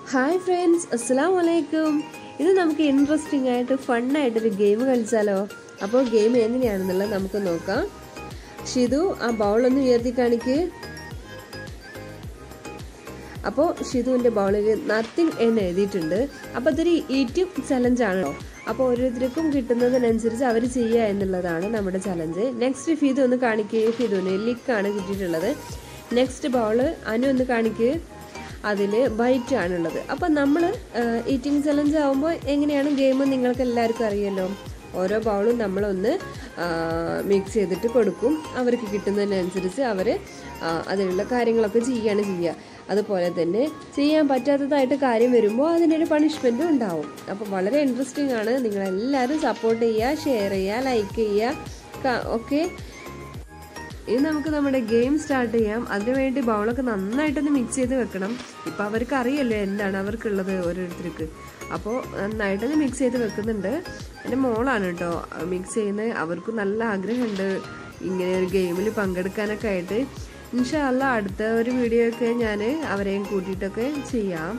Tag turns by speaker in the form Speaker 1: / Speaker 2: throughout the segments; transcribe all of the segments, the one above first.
Speaker 1: Hi friends അസ്സാം വലൈക്കും ഇത് നമുക്ക് ഇൻട്രസ്റ്റിംഗ് ആയിട്ട് ഫണ്ണായിട്ടൊരു ഗെയിം കളിച്ചാലോ അപ്പോൾ ഗെയിം എങ്ങനെയാണെന്നുള്ളത് നമുക്ക് നോക്കാം ഷിതു ആ ബൗളൊന്ന് ഉയർത്തി കാണിക്ക് അപ്പോൾ ഷിതുവിൻ്റെ ബൗളിൽ നത്തിങ് എന്ന് എഴുതിയിട്ടുണ്ട് അപ്പോൾ അതൊരു ഈറ്റിംഗ് ചലഞ്ച് ആണല്ലോ അപ്പോൾ ഓരോരുത്തർക്കും കിട്ടുന്നതിനനുസരിച്ച് അവർ ചെയ്യുക എന്നുള്ളതാണ് നമ്മുടെ ചലഞ്ച് നെക്സ്റ്റ് ഫിതു ഒന്ന് കാണിക്കുക ഫിതുവിന് ലിക്കാണ് കിട്ടിയിട്ടുള്ളത് നെക്സ്റ്റ് ബൗള് അനു ഒന്ന് കാണിക്കുക അതിൽ വൈറ്റ് ആണുള്ളത് അപ്പം നമ്മൾ ഈറ്റിംഗ് ചലഞ്ച് ആകുമ്പോൾ എങ്ങനെയാണ് ഗെയിം നിങ്ങൾക്ക് എല്ലാവർക്കും അറിയാലോ ഓരോ ബൗളും നമ്മളൊന്ന് മിക്സ് ചെയ്തിട്ട് കൊടുക്കും അവർക്ക് കിട്ടുന്നതിനനുസരിച്ച് അവർ അതിനുള്ള കാര്യങ്ങളൊക്കെ ചെയ്യുകയാണ് ചെയ്യുക അതുപോലെ തന്നെ ചെയ്യാൻ പറ്റാത്തതായിട്ട് കാര്യം വരുമ്പോൾ അതിനൊരു പണിഷ്മെൻറ്റും ഉണ്ടാവും അപ്പോൾ വളരെ ഇൻട്രസ്റ്റിംഗ് ആണ് നിങ്ങളെല്ലാവരും സപ്പോർട്ട് ചെയ്യുക ഷെയർ ചെയ്യുക ലൈക്ക് ചെയ്യുക ഓക്കെ ഇനി നമുക്ക് നമ്മുടെ ഗെയിം സ്റ്റാർട്ട് ചെയ്യാം അതിനുവേണ്ടി ബൗളൊക്കെ നന്നായിട്ടൊന്ന് മിക്സ് ചെയ്ത് വെക്കണം ഇപ്പം അവർക്ക് അറിയല്ലോ എന്താണ് അവർക്കുള്ളത് ഓരോരുത്തർക്ക് അപ്പോൾ നന്നായിട്ടൊന്ന് മിക്സ് ചെയ്ത് വെക്കുന്നുണ്ട് എൻ്റെ മോളാണ് കേട്ടോ മിക്സ് ചെയ്യുന്നത് അവർക്ക് നല്ല ആഗ്രഹമുണ്ട് ഇങ്ങനെ ഒരു ഗെയിമിൽ പങ്കെടുക്കാനൊക്കെ ആയിട്ട് ഇൻഷാല്ല അടുത്ത ഒരു വീഡിയോ ഒക്കെ ഞാൻ അവരെയും കൂട്ടിയിട്ടൊക്കെ ചെയ്യാം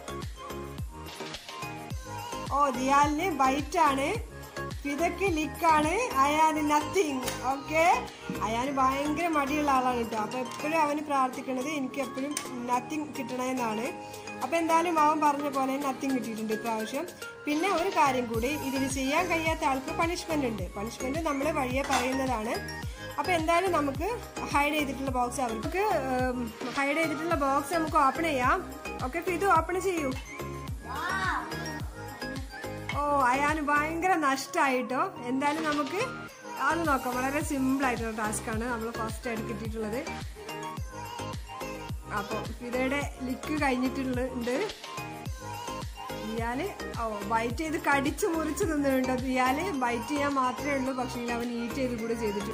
Speaker 2: ഓ ദിയാലിന് വൈറ്റ് ആണ് ഫിദക്ക് ലിക്കാണ് അയാന് നത്തിങ് ഓക്കെ അയാന് ഭയങ്കര മടിയുള്ള ആളാണ് കേട്ടോ അപ്പൊ എപ്പോഴും അവന് പ്രാർത്ഥിക്കണത് എനിക്ക് എപ്പോഴും നത്തിങ് കിട്ടണമെന്നാണ് അപ്പൊ എന്തായാലും അവൻ പറഞ്ഞ പോലെ നത്തിങ് കിട്ടിയിട്ടുണ്ട് ഇപ്രാവശ്യം പിന്നെ ഒരു കാര്യം കൂടി ഇതിന് ചെയ്യാൻ കഴിയാത്ത ആൾക്ക് പണിഷ്മെന്റ് ഉണ്ട് പണിഷ്മെന്റ് നമ്മൾ വഴിയെ പറയുന്നതാണ് അപ്പൊ എന്തായാലും നമുക്ക് ഹൈഡ് ചെയ്തിട്ടുള്ള ബോക്സ് അവർക്ക് ഹൈഡ് ചെയ്തിട്ടുള്ള ബോക്സ് നമുക്ക് ഓപ്പൺ ചെയ്യാം ഓക്കെ ഇത് ഓപ്പൺ ചെയ്യൂ ഓ അയാന് ഭയങ്കര നഷ്ടമായിട്ടോ എന്തായാലും നമുക്ക് അത് നോക്കാം വളരെ സിമ്പിൾ ആയിട്ടുള്ള ടാസ്ക് ആണ് നമ്മൾ ഫസ്റ്റ് ആയിട്ട് കിട്ടിയിട്ടുള്ളത് അപ്പൊ ഇതയുടെ ലിക്ക് കഴിഞ്ഞിട്ടുണ്ട് ഇയാള് ഓ ബൈറ്റ് ചെയ്ത് കടിച്ചു മുറിച്ച് നിന്നിട്ടുണ്ടോ ഇയാള് ബൈറ്റ് ചെയ്യാൻ മാത്രമേ ഉള്ളൂ പക്ഷേ അവൻ ഈറ്റ് ചെയ്ത് കൂടെ ചെയ്തിട്ട്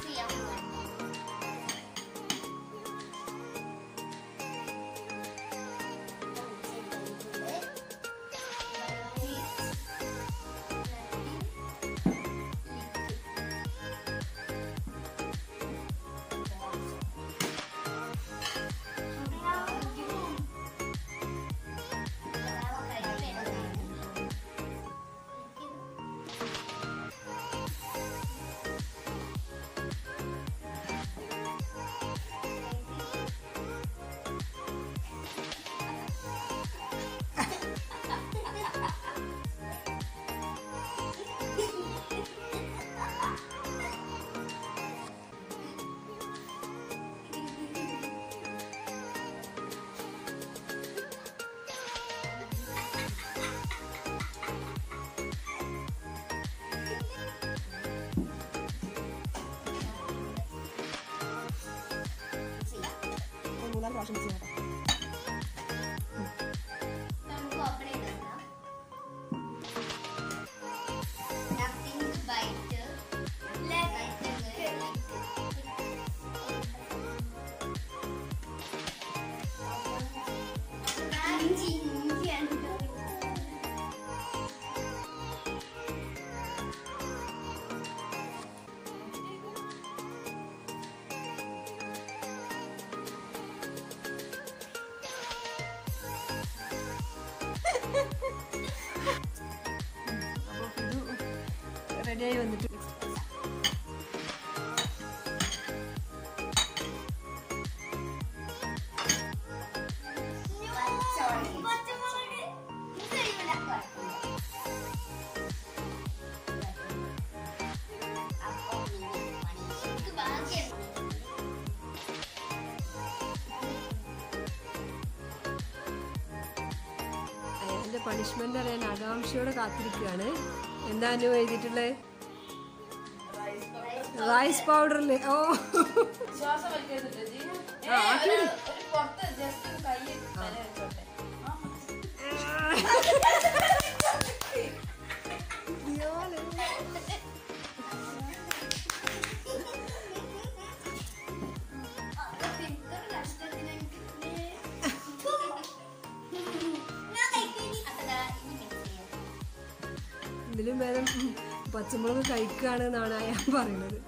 Speaker 2: മൂന്നാല് പ്രാവശ്യം ചെയ്യാം
Speaker 3: നമുക്ക് ഓപ്പൺ ചെയ്തെടുക്കാം നത്തിങ് ബൈറ്റ്
Speaker 2: അപ്പോൾ ഇത് റെഡിയായി വന്നിട്ട് അയാളുടെ പണിഷ്മെന്റ് അറിയാൻ ആകാംക്ഷയോടെ കാത്തിരിക്കുകയാണ് എന്താ അനു എഴുതിയിട്ടുള്ളത് റൈസ് പൗഡറിൽ ഓ
Speaker 4: ശ്വാസം വലിക്കരുത് ജീന. ഏ,
Speaker 2: ആ, ആക്കി
Speaker 4: ഒരു- ഒരു പുറത്ത് just ഒരു കൈ വരെ വെച്ചോട്ടെ.
Speaker 2: ഇതിലും ഭേദം ഉം, പച്ചമുളക് കഴിക്കുകയാണ് എന്നാണ് അയാൾ പറയുന്നത്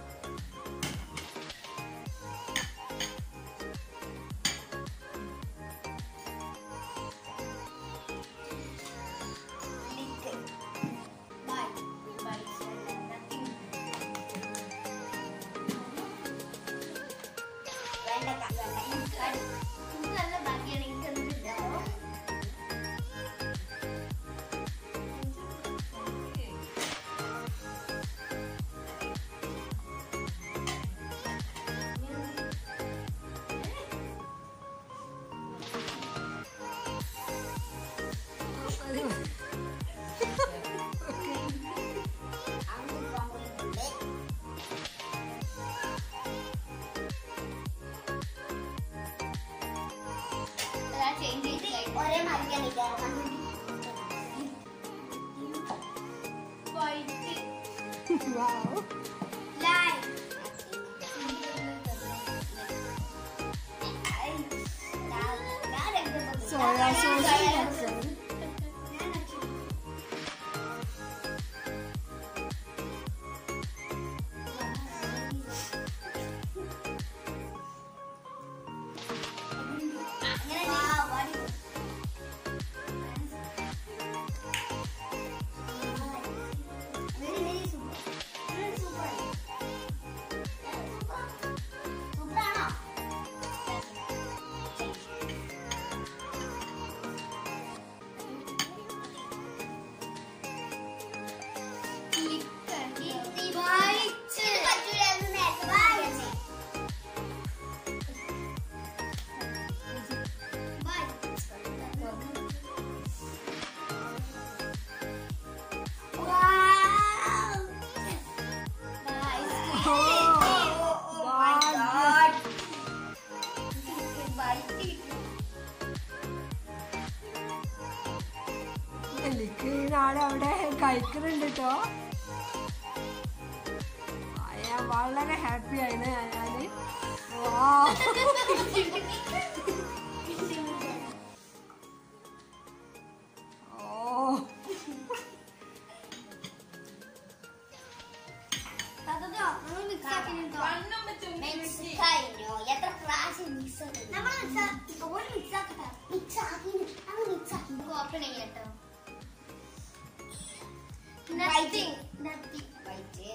Speaker 3: വൈറ്റ്
Speaker 2: വാവ്
Speaker 3: ലൈൻ
Speaker 2: സോയാ സോസ് എനിക്ക് നാളെ അവിടെ കഴിക്കുന്നുണ്ട് കേട്ടോ അയാൾ വളരെ ഹാപ്പി ആയിരുന്നു അയാള് വാ ഓ
Speaker 4: വണ്ണം വെച്ച്
Speaker 3: കഴിഞ്ഞു എത്ര പ്രാവശ്യം മിക്സ് നമ്മൾ ഒരു മിക്സ് ആക്കട്ടെ മിക്സ് ആക്കി നമ്മൾ മിക്സ് ആക്കി ഓപ്പൺ ചെയ്യട്ടോ നത്തിങ് നത്തിങ് വൈറ്റ്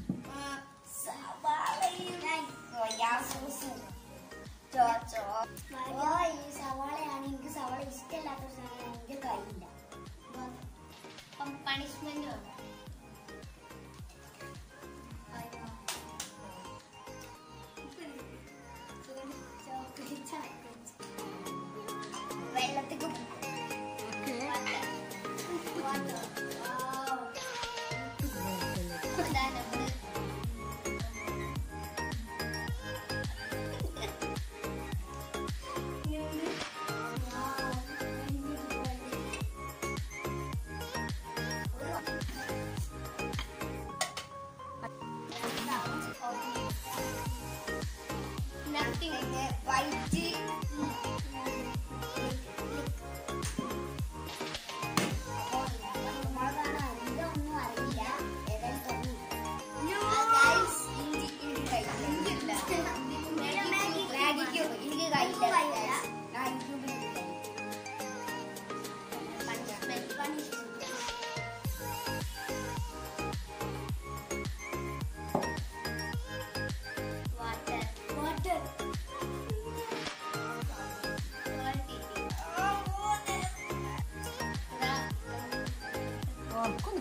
Speaker 3: സവാളയും സോയാ സോസും ചോച്ചോ ഓ ഈ സവാളയാണ് എനിക്ക് സവാള ഇഷ്ടമില്ലാത്ത സാധനം എനിക്ക് കഴിയില്ല പണിഷ്മെന്റ് വേണം വെള്ളത്തിക്ക്
Speaker 2: ഓക്കെ
Speaker 3: വൈറ്റ് ഇതൊന്നും അറിയില്ല ഏതായാലും വാട്ടർ വാട്ടർ
Speaker 2: ഓർക്കും